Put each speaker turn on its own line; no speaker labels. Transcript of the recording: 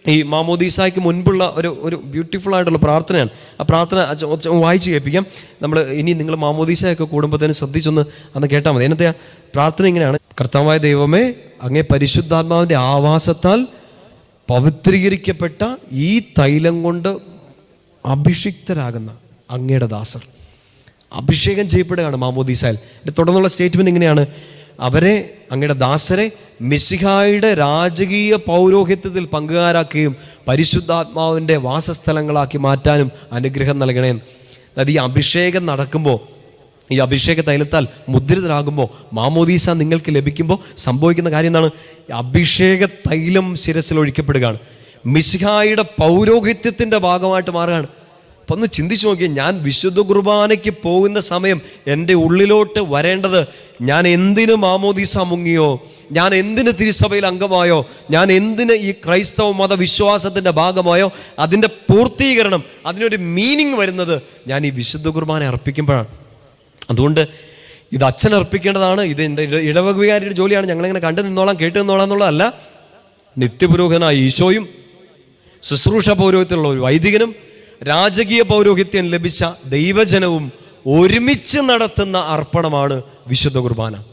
ഈ മാമോദീസായ്ക്ക് മുൻപുള്ള ഒരു ഒരു ബ്യൂട്ടിഫുൾ ആയിട്ടുള്ള പ്രാർത്ഥനയാണ് ആ പ്രാർത്ഥന അച്ഛ- ഒച്ച- വായിച്ച് കേൾപ്പിക്കാം നമ്മൾ ഇനി നിങ്ങൾ മാമോദീസയൊക്കെ കൂടുമ്പോഴത്തേനും ശ്രദ്ധിച്ചൊന്ന് അന്ന് കേട്ടാൽ മതി എന്നത്തെ പ്രാർത്ഥന ഇങ്ങനെയാണ് കർത്താവായ ദൈവമേ അങ്ങേ പരിശുദ്ധാത്മാവിൻ്റെ ആവാസത്താൽ പവിത്രീകരിക്കപ്പെട്ട ഈ തൈലം കൊണ്ട് അഭിഷിക്തരാകുന്ന അങ്ങയുടെ ദാസർ അഭിഷേകം ചെയ്യപ്പെടുകയാണ് മാമോദീസാൽ ഇതിന്റെ തുടർന്നുള്ള സ്റ്റേറ്റ്മെന്റ് ഇങ്ങനെയാണ് അവരെ അങ്ങയുടെ ദാസരെ മിശിഹായുടെ രാജകീയ പൗരോഹിത്യത്തിൽ പങ്കുകാരാക്കുകയും പരിശുദ്ധാത്മാവിൻ്റെ വാസസ്ഥലങ്ങളാക്കി മാറ്റാനും അനുഗ്രഹം നൽകണേ അതായത് ഈ അഭിഷേകം നടക്കുമ്പോൾ ഈ അഭിഷേക തൈലത്താൽ മുദ്രിതരാകുമ്പോൾ മാമോദീസ നിങ്ങൾക്ക് ലഭിക്കുമ്പോൾ സംഭവിക്കുന്ന കാര്യം എന്താണ് ഈ അഭിഷേക തൈലം ശിരസിൽ ഒഴിക്കപ്പെടുകയാണ് മിശിഹായുടെ പൗരോഹിത്യത്തിൻ്റെ ഭാഗമായിട്ട് മാറുകയാണ് അപ്പൊ ഒന്ന് ചിന്തിച്ചു നോക്കിയാൽ ഞാൻ വിശുദ്ധ കുർബാനയ്ക്ക് പോകുന്ന സമയം എൻ്റെ ഉള്ളിലോട്ട് വരേണ്ടത് ഞാൻ എന്തിനു മാമോദീസ മുങ്ങിയോ ഞാൻ എന്തിന് തിരുസഭയിൽ അംഗമായോ ഞാൻ എന്തിന് ഈ ക്രൈസ്തവ മത വിശ്വാസത്തിൻ്റെ ഭാഗമായോ അതിൻ്റെ പൂർത്തീകരണം അതിനൊരു മീനിങ് വരുന്നത് ഞാൻ ഈ വിശുദ്ധ കുർബാന അർപ്പിക്കുമ്പോഴാണ് അതുകൊണ്ട് ഇത് അച്ഛൻ അർപ്പിക്കേണ്ടതാണ് ഇത് എൻ്റെ ഇട- ഇടവക വികാരിയുടെ ജോലിയാണ് ഞങ്ങളിങ്ങനെ കണ്ടു നിന്നോളാം കേട്ടു നിന്നോളാം എന്നുള്ളതല്ല നിത്യപുരോഹിതനായ ഈശോയും ശുശ്രൂഷ പൗരോഹിത്യമുള്ള ഒരു വൈദികനും രാജകീയ പൗരോഹിത്യം ലഭിച്ച ദൈവജനവും ഒരുമിച്ച് നടത്തുന്ന അർപ്പണമാണ് വിശുദ്ധ കുർബാന